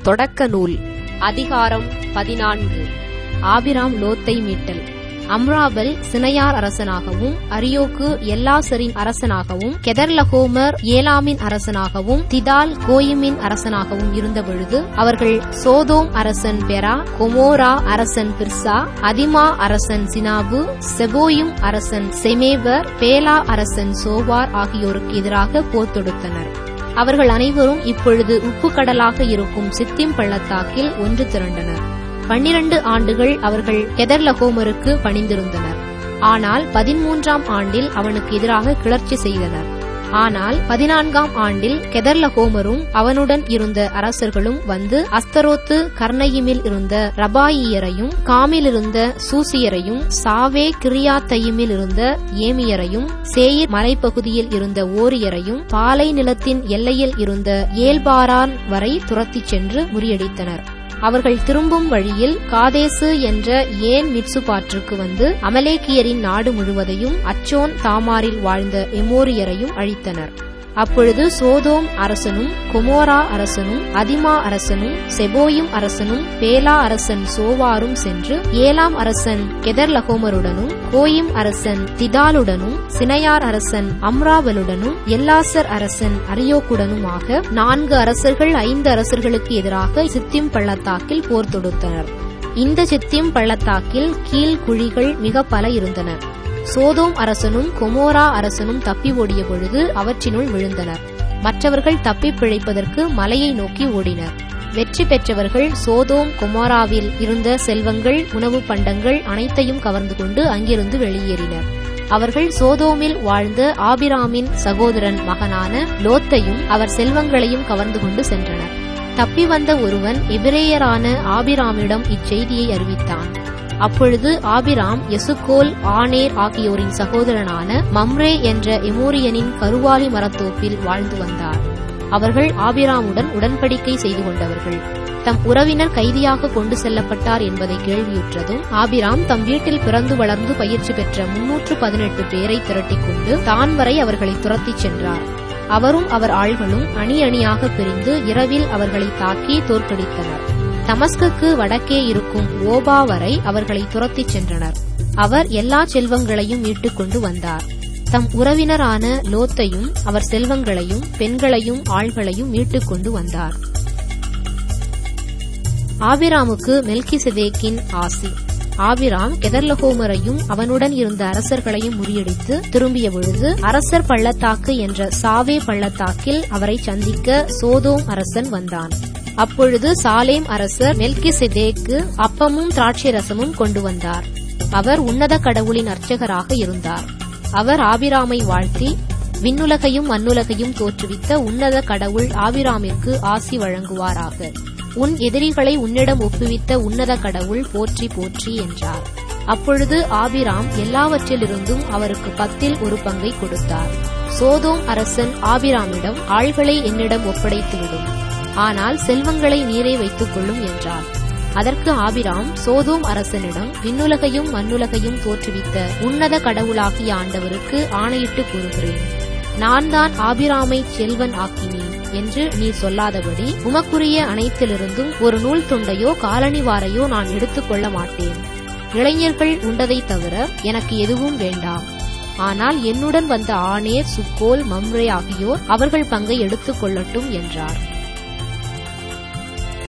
தொடக்க நூல் அதிகாரம் பதினான்கு ஆபிராம் லோத்தை மீட்டல் அம்ராபல் சினையார் அரசனாகவும் அரியோக்கு எல்லாசரின் அரசனாகவும் கெதர்லகோமர் ஏலாமின் அரசனாகவும் திதால் கோயிமின் அரசனாகவும் இருந்தபொழுது அவர்கள் சோதோம் அரசன் பெரா கொமோரா அரசன் பிர்சா அதிமா அரசன் சினாபு செபோயும் அரசன் செமேவர் பேலா அரசன் சோவார் ஆகியோருக்கு எதிராக போர் தொடுத்தனர் அவர்கள் அனைவரும் இப்பொழுது உப்பு கடலாக இருக்கும் சித்திம் பள்ளத்தாக்கில் ஒன்று திரண்டனர் பன்னிரண்டு ஆண்டுகள் அவர்கள் கெதர்லகோமருக்கு பணிந்திருந்தனர் ஆனால் பதிமூன்றாம் ஆண்டில் அவனுக்கு எதிராக கிளர்ச்சி செய்தனர் ஆனால் பதினான்காம் ஆண்டில் கெதர்லகோமரும் அவனுடன் இருந்த அரசர்களும் வந்து அஸ்தரோத்து கர்ணயிமில் இருந்த ரபாயியரையும் காமில் இருந்த சூசியரையும் சாவே கிரியாத்தையுமில் இருந்த ஏமியரையும் சேயிர் மலைப்பகுதியில் இருந்த ஓரியரையும் பாலை நிலத்தின் எல்லையில் இருந்த ஏல்பாரான் வரை துரத்திச் சென்று முறியடித்தனர் அவர்கள் திரும்பும் வழியில் காதேசு என்ற ஏன் மிட்சுபாற்றுக்கு வந்து அமலேக்கியரின் நாடு முழுவதையும் அச்சோன் தாமாரில் வாழ்ந்த எமோரியரையும் அழித்தனர் அப்பொழுது சோதோம் அரசனும் கொமோரா அரசனும் அதிமா அரசனும் செபோயும் அரசனும் பேலா அரசன் சோவாரும் சென்று ஏலாம் அரசன் கெதர்லகோமருடனும் கோயிம் அரசன் திதாலுடனும் சினையார் அரசன் அம்ராவலுடனும் எல்லாசர் அரசன் அரியோக்குடனுமாக நான்கு அரசர்கள் ஐந்து அரசர்களுக்கு எதிராக சித்திம் பள்ளத்தாக்கில் போர் தொடுத்தனர் இந்த சித்திம் பள்ளத்தாக்கில் கீழ் குழிகள் மிக பல இருந்தன சோதோம் அரசனும் கொமோரா அரசனும் தப்பி ஓடிய பொழுது அவற்றினுள் விழுந்தனர் மற்றவர்கள் தப்பிப் பிழைப்பதற்கு மலையை நோக்கி ஓடினர் வெற்றி பெற்றவர்கள் சோதோம் கொமோராவில் இருந்த செல்வங்கள் உணவு பண்டங்கள் அனைத்தையும் கவர்ந்து கொண்டு அங்கிருந்து வெளியேறினர் அவர்கள் சோதோமில் வாழ்ந்த ஆபிராமின் சகோதரன் மகனான லோத்தையும் அவர் செல்வங்களையும் கவர்ந்து கொண்டு சென்றனர் தப்பி வந்த ஒருவன் எபிரேயரான ஆபிராமிடம் இச்செய்தியை அறிவித்தான் அப்பொழுது ஆபிராம் எசுகோல் ஆனேர் ஆகியோரின் சகோதரனான மம்ரே என்ற எமோரியனின் கருவாலி மரத்தோப்பில் வாழ்ந்து வந்தார் அவர்கள் ஆபிராமுடன் உடன்படிக்கை செய்து கொண்டவர்கள் தம் உறவினர் கைதியாக கொண்டு செல்லப்பட்டார் என்பதை கேள்வியுற்றதும் ஆபிராம் தம் வீட்டில் பிறந்து வளர்ந்து பயிற்சி பெற்ற முன்னூற்று பதினெட்டு பேரை திரட்டிக் கொண்டு தான் வரை அவர்களை துரத்திச் சென்றார் அவரும் அவர் ஆள்களும் அணி அணியாக பிரிந்து இரவில் அவர்களை தாக்கி தோற்கடித்தனர் தமஸ்குக்கு வடக்கே இருக்கும் ஓபா வரை அவர்களை துரத்திச் சென்றனர் அவர் எல்லா செல்வங்களையும் மீட்டுக் கொண்டு வந்தார் தம் உறவினரான லோத்தையும் அவர் செல்வங்களையும் பெண்களையும் ஆள்களையும் மீட்டுக் கொண்டு வந்தார் ஆபிராமுக்கு மெல்கிசெதேக்கின் ஆசி ஆபிராம் கெதர்லகோமரையும் அவனுடன் இருந்த அரசர்களையும் முறியடித்து திரும்பிய பொழுது அரசர் பள்ளத்தாக்கு என்ற சாவே பள்ளத்தாக்கில் அவரை சந்திக்க சோதோம் அரசன் வந்தான் அப்பொழுது சாலேம் அரசர் மெல்கிசெதேக்கு அப்பமும் திராட்சை ரசமும் கொண்டு வந்தார் அவர் உன்னத கடவுளின் அர்ச்சகராக இருந்தார் அவர் ஆபிராமை வாழ்த்தி விண்ணுலகையும் மண்ணுலகையும் தோற்றுவித்த உன்னத கடவுள் ஆபிராமிற்கு ஆசி வழங்குவாராக உன் எதிரிகளை உன்னிடம் ஒப்புவித்த உன்னத கடவுள் போற்றி போற்றி என்றார் அப்பொழுது ஆபிராம் எல்லாவற்றிலிருந்தும் அவருக்கு பத்தில் ஒரு பங்கை கொடுத்தார் சோதோம் அரசன் ஆபிராமிடம் ஆள்களை என்னிடம் ஒப்படைத்துவிடும் ஆனால் செல்வங்களை நீரே வைத்துக் கொள்ளும் என்றார் அதற்கு ஆபிராம் சோதோம் அரசனிடம் விண்ணுலகையும் மண்ணுலகையும் தோற்றுவித்த உன்னத கடவுளாகிய ஆண்டவருக்கு ஆணையிட்டு கூறுகிறேன் நான் தான் ஆபிராமை செல்வன் ஆக்கினேன் என்று நீ சொல்லாதபடி உமக்குரிய அனைத்திலிருந்தும் ஒரு நூல் துண்டையோ காலணிவாரையோ நான் எடுத்துக்கொள்ள மாட்டேன் இளைஞர்கள் உண்டதை தவிர எனக்கு எதுவும் வேண்டாம் ஆனால் என்னுடன் வந்த ஆணேர் சுக்கோல் மம்ரே ஆகியோர் அவர்கள் பங்கை எடுத்துக் கொள்ளட்டும் என்றார்